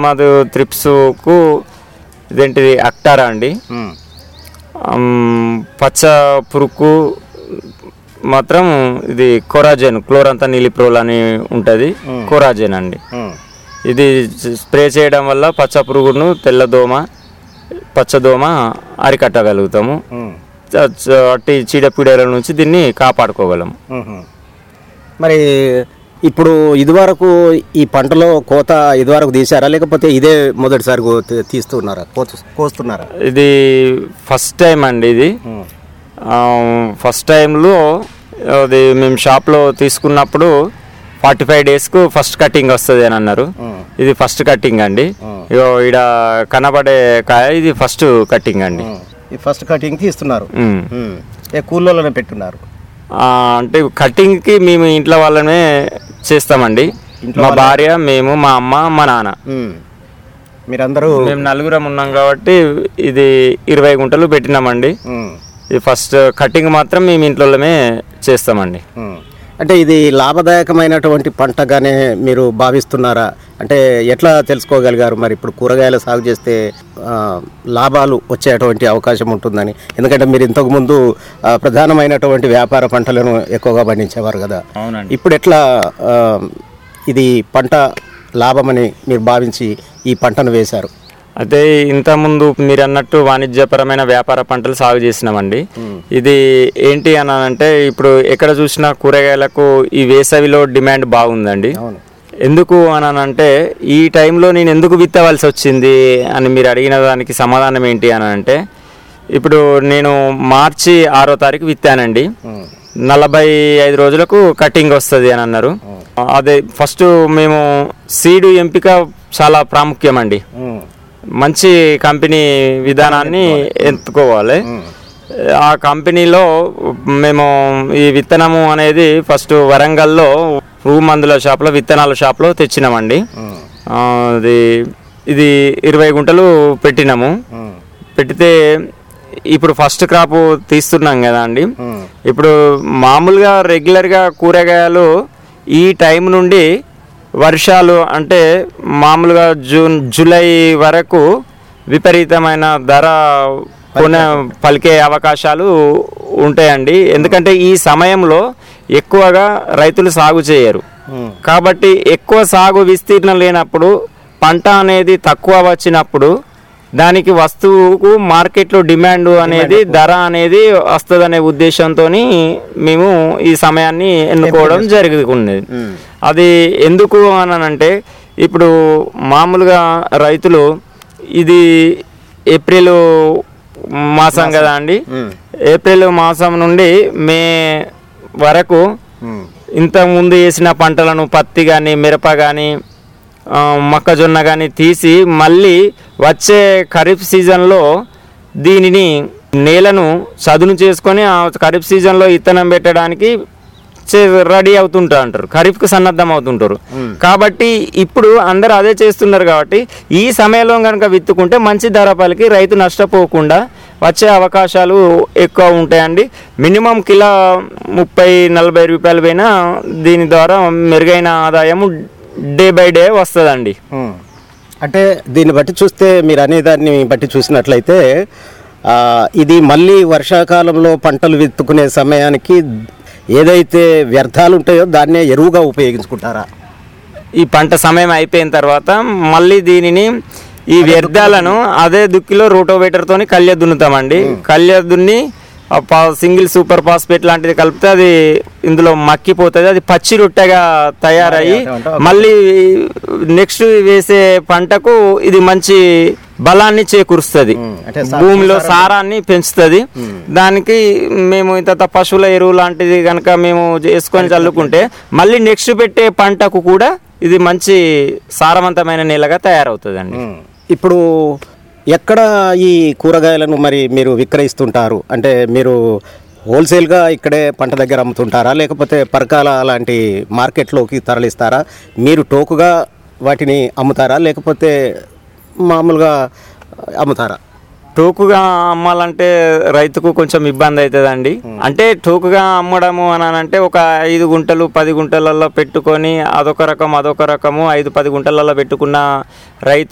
మాది త్రిప్స్కు ఇదేంటిది అక్టారా అండి ఉమ్. ఆమ్, పచ్చ పురుకు మాత్రం ఇది కొరాజెన్ క్లోరంతా నీలిప్రోల్ అని ఉంటుంది కొరాజెన్ అండి ఉమ్. ఇది స్ప్రే చేయడం వల్ల పచ్చ పురుగును తెల్లదోమ పచ్చదోమ అరికట్టగలుగుతాము ఉమ్. చ- చ- అట్టి చీడపీడల నుంచి దీన్ని కాపాడుకోగలము ఉహు. మరి ఇప్పుడు ఇదివరకు ఈ పంటలో కోత ఇదివరకు తీసారా లేకపోతే ఇదే మొదటిసారి కో- తీ- తీస్తున్నారా కోత కోస్తున్నారా ఇది ఫస్ట్ టైం అండి ఇది ఉమ్. ఫస్ట్ టైంలో అది మేము షాప్లో తీసుకున్నప్పుడు ఫార్టీ ఫైవ్ డేస్కు ఫస్ట్ కటింగ్ వస్తుంది అని అన్నారు ఉమ్. ఇది ఫస్ట్ కటింగ్ అండి ఇగో ఈడ కనబడే కాయ ఇది ఫస్ట్ కటింగ్ అండి ఉమ్. ఈ ఫస్ట్ కటింగ్ తీస్తున్నారు ఉమ్. ఉమ్. ఏ కూలోనే పెట్టున్నారు ఆ, అంటే కటింగ్కి మేము ఇంట్లో వాళ్ళనే చేస్తామండి మా భార్య మేము మా అమ్మ మా నాన్న ఉమ్. మీరందరూ మేము నలుగురం ఉన్నాం కాబట్టి ఇది ఇరవై గుంటలు పెట్టినామండి ఉమ్. ఇది ఫస్ట్ కటింగ్ మాత్రం మేము ఇంట్లోనే చేస్తామండి ఉమ్. అంటే ఇది లాభదాయకమైనటువంటి పంటగానే మీరు భావిస్తున్నారా అంటే ఎట్లా తెలుసుకోగలిగారు మరి ఇప్పుడు కూరగాయల సాగు చేస్తే ఆ, లాభాలు వచ్చేటువంటి అవకాశం ఉంటుందని ఎందుకంటే మీరు ఇంతకుముందు ఆ, ప్రధానమైనటువంటి వ్యాపార పంటలను ఎక్కువగా పండించేవారు కదా అవునండి ఇప్పుడు ఎట్లా ఆ, ఇది పంట లాభమని మీరు భావించి ఈ పంటను వేశారు అయితే ఇంతకుముందు మీరు అన్నట్టు వాణిజ్యపరమైన వ్యాపార పంటలు సాగు చేసినామండి ఇది ఏంటి అని అంటే ఇప్పుడు ఎక్కడ చూసినా కూరగాయలకు ఈ వేసవిలో డిమాండ్ బాగుందండి అవును ఎందుకు అని అంటే ఈ టైంలో నేను ఎందుకు విత్తవలసి వచ్చింది అని మీరు అడిగిన దానికి సమాధానం ఏంటి అని అంటే ఇప్పుడు నేను మార్చి ఆరో తారీఖు విత్తానండి ఉమ్. నలభై ఐదు రోజులకు కటింగ్ వస్తుంది అని అన్నారు అదే ఫస్ట్ మేము సీడు ఎంపిక చాలా ప్రాముఖ్యం అండి ఉమ్. మంచి కంపెనీ విధానాన్ని ఎంచుకోవాలి ఆ కంపెనీలో మేము ఈ విత్తనము అనేది ఫస్ట్ వరంగల్లో పురుగు మందుల షాప్లో విత్తనాల షాప్లో తెచ్చినామండి ఉమ్. ఆ, అది ఇది ఇరవై గుంటలు పెట్టినాము ఉమ్. పెడితే ఇప్పుడు ఫస్ట్ క్రాప్ తీస్తున్నాం కదా అండి ఉమ్. ఇప్పుడు మామూలుగా రెగ్యులర్గా కూరగాయలు ఈ టైం నుండి వర్షాలు అంటే మామూలుగా జూన్ జూలై వరకు విపరీతమైన ధర కొన పలికే అవకాశాలు ఉంటాయండి ఎందుకంటే ఈ సమయంలో ఎక్కువగా రైతులు సాగు చేయరు ఉమ్. కాబట్టి ఎక్కువ సాగు విస్తీర్ణం లేనప్పుడు పంట అనేది తక్కువ వచ్చినప్పుడు దానికి వస్తువుకు మార్కెట్లో డిమాండ్ అనేది ధర అనేది వస్తుందనే ఉద్దేశంతో మేము ఈ సమయాన్ని ఎన్నుకోవడం జరుగుతున్నది ఉమ్. అది ఎందుకు అని అంటే ఇప్పుడు మామూలుగా రైతులు ఇది ఏప్రిల్ మాసం కదా అండి ఉమ్. ఏప్రిల్ మాసం నుండి మే వరకు ఉమ్. ఇంతకు ముందు వేసిన పంటలను పత్తి కానీ మిరప కానీ మొక్కజొన్న కానీ తీసి మళ్ళీ వచ్చే ఖరీఫ్ సీజన్లో దీనిని నేలను చదును చేసుకొని ఆ ఖరీఫ్ సీజన్లో ఇత్తనం పెట్టడానికి రెడీ అవుతుంటా అంటారు ఖరీఫ్కి సన్నద్ధం అవుతుంటారు కాబట్టి ఇప్పుడు అందరూ అదే చేస్తున్నారు కాబట్టి ఈ సమయంలో కనుక విత్తుకుంటే మంచి ధర పలికి రైతు నష్టపోకుండా వచ్చే అవకాశాలు ఎక్కువ ఉంటాయండి మినిమం కిలో ముప్పై నలభై రూపాయలు పైన దీని ద్వారా మెరుగైన ఆదాయం డే బై డే వస్తుందండి ఉమ్. అంటే దీన్ని బట్టి చూస్తే మీరు అనేదాన్ని బట్టి చూసినట్లయితే ఆ, ఇది మళ్ళీ వర్షాకాలంలో పంటలు విత్తుకునే సమయానికి ఏదైతే వ్యర్థాలు ఉంటాయో దాన్నే ఎరువుగా ఉపయోగించుకుంటారా ఈ పంట సమయం అయిపోయిన తర్వాత మళ్ళీ దీనిని ఈ వ్యర్థాలను అదే దుక్కిలో రోటోవేటర్ తోని కళ్య దున్నుతామండి కళ్య దున్ని ఆ పా- సింగిల్ సూపర్ ఫాస్ఫేట్ లాంటిది కలిపితే అది ఇందులో మక్కిపోతుంది అది పచ్చి రొట్టెగా తయారయ్యి మళ్ళీ నెక్స్ట్ వేసే పంటకు ఇది మంచి బలాన్ని చేకూరుస్తుంది అంటే భూమిలో సారాన్ని పెంచుతుంది దానికి మేము ఇంత పశువుల ఎరువు లాంటిది కనుక మేము చేసుకొని చల్లుకుంటే మళ్ళీ నెక్స్ట్ పెట్టే పంటకు కూడా ఇది మంచి సారవంతమైన నేలగా తయారవుతుందండి ఇప్పుడు ఎక్కడ ఈ కూరగాయలను మరి మీరు విక్రయిస్తుంటారు అంటే మీరు హోల్సేల్గా ఇక్కడే పంట దగ్గర అమ్ముతుంటారా లేకపోతే పరకాల లాంటి మార్కెట్లోకి తరలిస్తారా మీరు టోకుగా వాటిని అమ్ముతారా లేకపోతే మామూలుగా అమ్ముతారా టోకుగా అమ్మాలంటే రైతుకు కొంచెం ఇబ్బంది అవుతుందండి అంటే టోకుగా అమ్మడము అని అంటే ఒక ఐదు గుంటలు పది గుంటలలో పెట్టుకొని అదొక రకం అదొక రకము ఐదు పది గుంటలలో పెట్టుకున్న రైతు